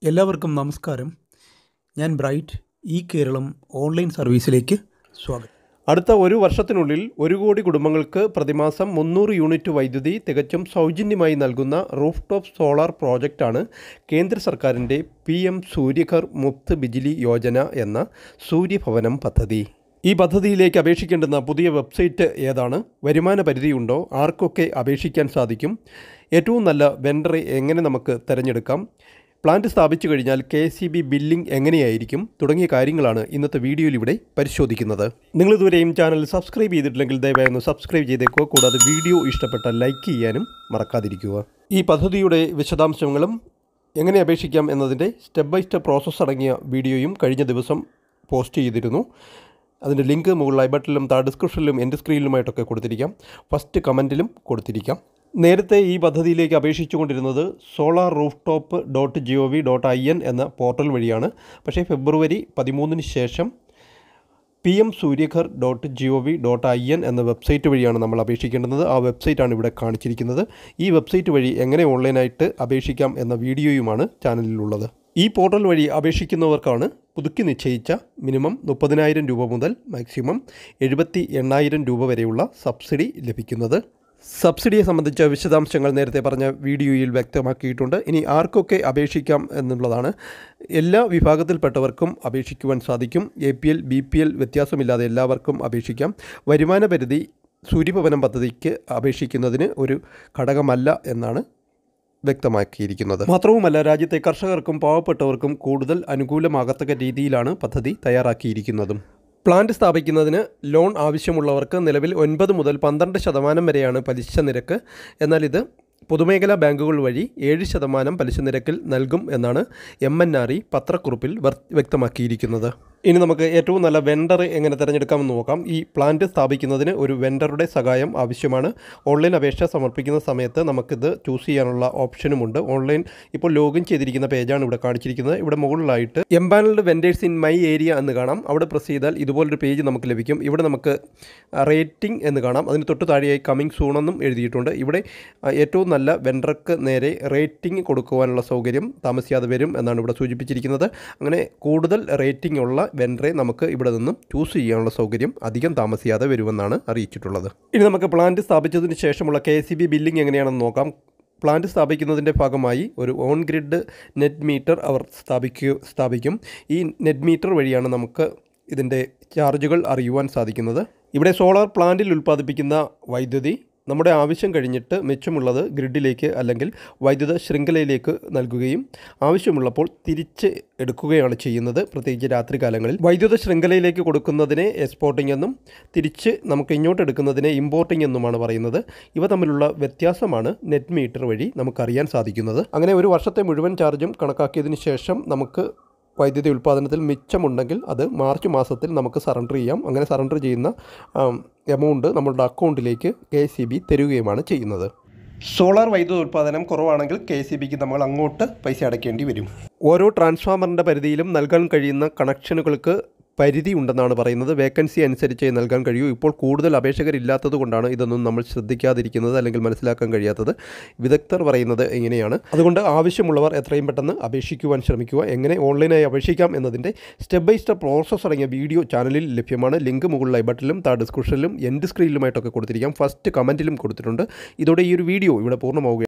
എല്ലാവർക്കും നമസ്കാരം ഞാൻ ബ്രൈറ്റ് ഈ കേരളം ഓൺലൈൻ സർവീസിലേക്ക് സ്വാഗതം അടുത്ത ഒരു വർഷത്തിനുള്ളിൽ ഒരു കോടി കുടുംബങ്ങൾക്ക് പ്രതിമാസം മുന്നൂറ് യൂണിറ്റ് വൈദ്യുതി തികച്ചും സൗജന്യമായി നൽകുന്ന റൂഫ് ടോപ്പ് സോളാർ പ്രോജക്റ്റാണ് കേന്ദ്ര സർക്കാരിൻ്റെ പി എം സൂര്യഘർ മുഫ്ത് ബിജിലി യോജന എന്ന സൂര്യഭവനം പദ്ധതി ഈ പദ്ധതിയിലേക്ക് അപേക്ഷിക്കേണ്ടുന്ന പുതിയ വെബ്സൈറ്റ് ഏതാണ് വരുമാന പരിധിയുണ്ടോ ആർക്കൊക്കെ അപേക്ഷിക്കാൻ സാധിക്കും ഏറ്റവും നല്ല വെണ്ടറെ എങ്ങനെ നമുക്ക് തിരഞ്ഞെടുക്കാം പ്ലാന്റ് സ്ഥാപിച്ചു കഴിഞ്ഞാൽ കെ സി ബി ബില്ലിംഗ് എങ്ങനെയായിരിക്കും തുടങ്ങിയ കാര്യങ്ങളാണ് ഇന്നത്തെ വീഡിയോയിൽ ഇവിടെ പരിശോധിക്കുന്നത് നിങ്ങൾ ഇതുവരെയും ചാനൽ സബ്സ്ക്രൈബ് ചെയ്തിട്ടില്ലെങ്കിൽ ദയവായി ഒന്ന് സബ്സ്ക്രൈബ് ചെയ്തേക്കുക കൂടാതെ വീഡിയോ ഇഷ്ടപ്പെട്ടാൽ ലൈക്ക് ചെയ്യാനും മറക്കാതിരിക്കുക ഈ പദ്ധതിയുടെ വിശദാംശങ്ങളും എങ്ങനെ അപേക്ഷിക്കാം എന്നതിൻ്റെ സ്റ്റെപ്പ് ബൈ സ്റ്റെപ്പ് പ്രോസസ്സ് അടങ്ങിയ വീഡിയോയും കഴിഞ്ഞ ദിവസം പോസ്റ്റ് ചെയ്തിരുന്നു അതിൻ്റെ ലിങ്ക് മുകളിൽ ഐ ബട്ടണിലും താഴെ ഡിസ്ക്രിപ്ഷനിലും എൻ്റെ സ്ക്രീനിലുമായിട്ടൊക്കെ കൊടുത്തിരിക്കാം ഫസ്റ്റ് കമൻറ്റിലും കൊടുത്തിരിക്കാം നേരത്തെ ഈ പദ്ധതിയിലേക്ക് അപേക്ഷിച്ചുകൊണ്ടിരുന്നത് solar roof top dot G O V dot I N എന്ന പോർട്ടൽ വഴിയാണ് പക്ഷേ ഫെബ്രുവരി പതിമൂന്നിന് ശേഷം P M Surya Ghar dot G O V dot I N എന്ന വെബ്സൈറ്റ് വഴിയാണ് നമ്മൾ അപേക്ഷിക്കേണ്ടത് ആ വെബ്സൈറ്റാണ് ഇവിടെ കാണിച്ചിരിക്കുന്നത് ഈ വെബ്സൈറ്റ് വഴി എങ്ങനെ ഓൺലൈനായിട്ട് അപേക്ഷിക്കാം എന്ന വീഡിയോയുമാണ് ചാനലിലുള്ളത് ഈ പോർട്ടൽ വഴി അപേക്ഷിക്കുന്നവർക്കാണ് പുതുക്കി നിശ്ചയിച്ച മിനിമം മുപ്പതിനായിരം രൂപ മുതൽ മാക്സിമം എഴുപത്തി എണ്ണായിരം രൂപ വരെയുള്ള സബ്സിഡി ലഭിക്കുന്നത് സബ്സിഡിയെ സംബന്ധിച്ച വിശദാംശങ്ങൾ നേരത്തെ പറഞ്ഞ വീഡിയോയിൽ വ്യക്തമാക്കിയിട്ടുണ്ട് ഇനി ആർക്കൊക്കെ അപേക്ഷിക്കാം എന്നുള്ളതാണ് എല്ലാ വിഭാഗത്തിൽപ്പെട്ടവർക്കും അപേക്ഷിക്കുവാൻ സാധിക്കും A P L B P L വ്യത്യാസമില്ലാതെ എല്ലാവർക്കും അപേക്ഷിക്കാം വരുമാന പരിധി സൂര്യഭവനം പദ്ധതിക്ക് അപേക്ഷിക്കുന്നതിന് ഒരു ഘടകമല്ല എന്നാണ് വ്യക്തമാക്കിയിരിക്കുന്നത് മാത്രവുമല്ല രാജ്യത്തെ കർഷകർക്കും പാവപ്പെട്ടവർക്കും കൂടുതൽ അനുകൂലമാകത്തക്ക രീതിയിലാണ് പദ്ധതി തയ്യാറാക്കിയിരിക്കുന്നതും പ്ലാന്റ് സ്ഥാപിക്കുന്നതിന് ലോൺ ആവശ്യമുള്ളവർക്ക് നിലവിൽ ഒൻപത് മുതൽ പന്ത്രണ്ട് ശതമാനം വരെയാണ് പലിശ നിരക്ക് എന്നാൽ ഇത് പൊതുമേഖലാ ബാങ്കുകൾ വഴി ഏഴ് ശതമാനം പലിശ നിരക്കിൽ നൽകും എന്നാണ് എം എൻ ആർ ഇ പത്രക്കുറിപ്പിൽ വർ- വ്യക്തമാക്കിയിരിക്കുന്നത് ഇനി നമുക്ക് ഏറ്റവും നല്ല വെണ്ടർ എങ്ങനെ തിരഞ്ഞെടുക്കാമെന്ന് നോക്കാം ഈ പ്ലാന്റ് സ്ഥാപിക്കുന്നതിന് ഒരു വെണ്ടറുടെ സഹായം ആവശ്യമാണ് ഓൺലൈൻ അപേക്ഷ സമർപ്പിക്കുന്ന സമയത്ത് നമുക്കിത് ചൂസ് ചെയ്യാനുള്ള ഓപ്ഷനുമുണ്ട് ഓൺലൈൻ ഇപ്പോൾ ലോഗിൻ ചെയ്തിരിക്കുന്ന പേജാണ് ഇവിടെ കാണിച്ചിരിക്കുന്നത് ഇവിടെ മുകളിലായിട്ട് empanelled vendors in my area എന്ന് കാണാം അവിടെ പ്രസ് ചെയ്താൽ ഇതുപോലൊരു പേജ് നമുക്ക് ലഭിക്കും ഇവിടെ നമുക്ക് റേറ്റിംഗ് എന്ന് കാണാം അതിന് തൊട്ട് താഴെയായി കമ്മിങ് സൂൺ എന്നും എഴുതിയിട്ടുണ്ട് ഇവിടെ ആ, ഏറ്റവും നല്ല വെണ്ടർക്ക് നേരെ റേറ്റിംഗ് കൊടുക്കുവാനുള്ള സൗകര്യം താമസിയാതെ വരും എന്നാണ് ഇവിടെ സൂചിപ്പിച്ചിരിക്കുന്നത് അങ്ങനെ കൂടുതൽ റേറ്റിംഗ് ഉള്ള വെണ്ടറെ നമുക്ക് ഇവിടെ നിന്നും ചൂസ് ചെയ്യാനുള്ള സൗകര്യം അധികം താമസിയാതെ വരുമെന്നാണ് അറിയിച്ചിട്ടുള്ളത് ഇനി നമുക്ക് പ്ലാന്റ് സ്ഥാപിച്ചതിന് ശേഷമുള്ള കെ സി ബി ബില്ലിംഗ് എങ്ങനെയാണെന്ന് നോക്കാം പ്ലാന്റ് സ്ഥാപിക്കുന്നതിൻ്റെ ഭാഗമായി ഒരു ഓൺ ഗ്രിഡ് നെറ്റ് മീറ്റർ അവർ സ്ഥാപിക്കു സ്ഥാപിക്കും ഈ നെറ്റ് മീറ്റർ വഴിയാണ് നമുക്ക് ഇതിൻ്റെ ചാർജുകൾ അറിയുവാൻ സാധിക്കുന്നത് ഇവിടെ സോളാർ പ്ലാന്റിൽ ഉൽപ്പാദിപ്പിക്കുന്ന വൈദ്യുതി നമ്മുടെ ആവശ്യം കഴിഞ്ഞിട്ട് മിച്ചമുള്ളത് ഗ്രിഡിലേക്ക് അല്ലെങ്കിൽ വൈദ്യുത ശൃംഖലയിലേക്ക് നൽകുകയും ആവശ്യമുള്ളപ്പോൾ തിരിച്ച് എടുക്കുകയാണ് ചെയ്യുന്നത് പ്രത്യേകിച്ച് രാത്രികാലങ്ങളിൽ വൈദ്യുത ശൃംഖലയിലേക്ക് കൊടുക്കുന്നതിനെ എക്സ്പോർട്ടിംഗ് എന്നും തിരിച്ച് നമുക്ക് ഇങ്ങോട്ട് എടുക്കുന്നതിനെ ഇമ്പോർട്ടിംഗ് എന്നുമാണ് പറയുന്നത് ഇവ തമ്മിലുള്ള വ്യത്യാസമാണ് നെറ്റ് മീറ്റർ വഴി നമുക്കറിയാൻ സാധിക്കുന്നത് അങ്ങനെ ഒരു വർഷത്തെ മുഴുവൻ ചാർജും കണക്കാക്കിയതിന് ശേഷം നമുക്ക് വൈദ്യുതി ഉൽപ്പാദനത്തിൽ മിച്ചമുണ്ടെങ്കിൽ അത് മാർച്ച് മാസത്തിൽ നമുക്ക് സറണ്ടർ ചെയ്യാം അങ്ങനെ സറണ്ടർ ചെയ്യുന്ന എമൗണ്ട് നമ്മളുടെ അക്കൗണ്ടിലേക്ക് കെ സി ബി തരികയുമാണ് ചെയ്യുന്നത് സോളാർ വൈദ്യുത ഉൽപ്പാദനം കുറവാണെങ്കിൽ കെ സി ബിക്ക് നമ്മൾ അങ്ങോട്ട് പൈസ അടയ്ക്കേണ്ടി വരും ഓരോ ട്രാൻസ്ഫോമറിൻ്റെ പരിധിയിലും നൽകാൻ കഴിയുന്ന കണക്ഷനുകൾക്ക് പരിധി ഉണ്ടെന്നാണ് പറയുന്നത് വേക്കൻസി അനുസരിച്ച് നൽകാൻ കഴിയൂ ഇപ്പോൾ കൂടുതൽ അപേക്ഷകരില്ലാത്തത് കൊണ്ടാണ് ഇതൊന്നും നമ്മൾ ശ്രദ്ധിക്കാതിരിക്കുന്നത് അല്ലെങ്കിൽ മനസ്സിലാക്കാൻ കഴിയാത്തത് വിദഗ്ധർ പറയുന്നത് ഇങ്ങനെയാണ് അതുകൊണ്ട് ആവശ്യമുള്ളവർ എത്രയും പെട്ടെന്ന് അപേക്ഷിക്കുവാൻ ശ്രമിക്കുക എങ്ങനെ ഓൺലൈനായി അപേക്ഷിക്കാം എന്നതിൻ്റെ സ്റ്റെപ്പ് ബൈ സ്റ്റെപ്പ് പ്രോസസ്സ് അടങ്ങിയ വീഡിയോ ചാനലിൽ ലഭ്യമാണ് ലിങ്ക് മുകളിൽ ഐ ബട്ടണിലും താഴെ ഡിസ്ക്രിപ്ഷനിലും എൻഡ് സ്ക്രീനിലുമായിട്ടൊക്കെ കൊടുത്തിരിക്കാം ഫസ്റ്റ് കമൻറ്റിലും കൊടുത്തിട്ടുണ്ട് ഇതോടെ ഈ ഒരു വീഡിയോ ഇവിടെ പൂർണ്ണമാവുകയാണ്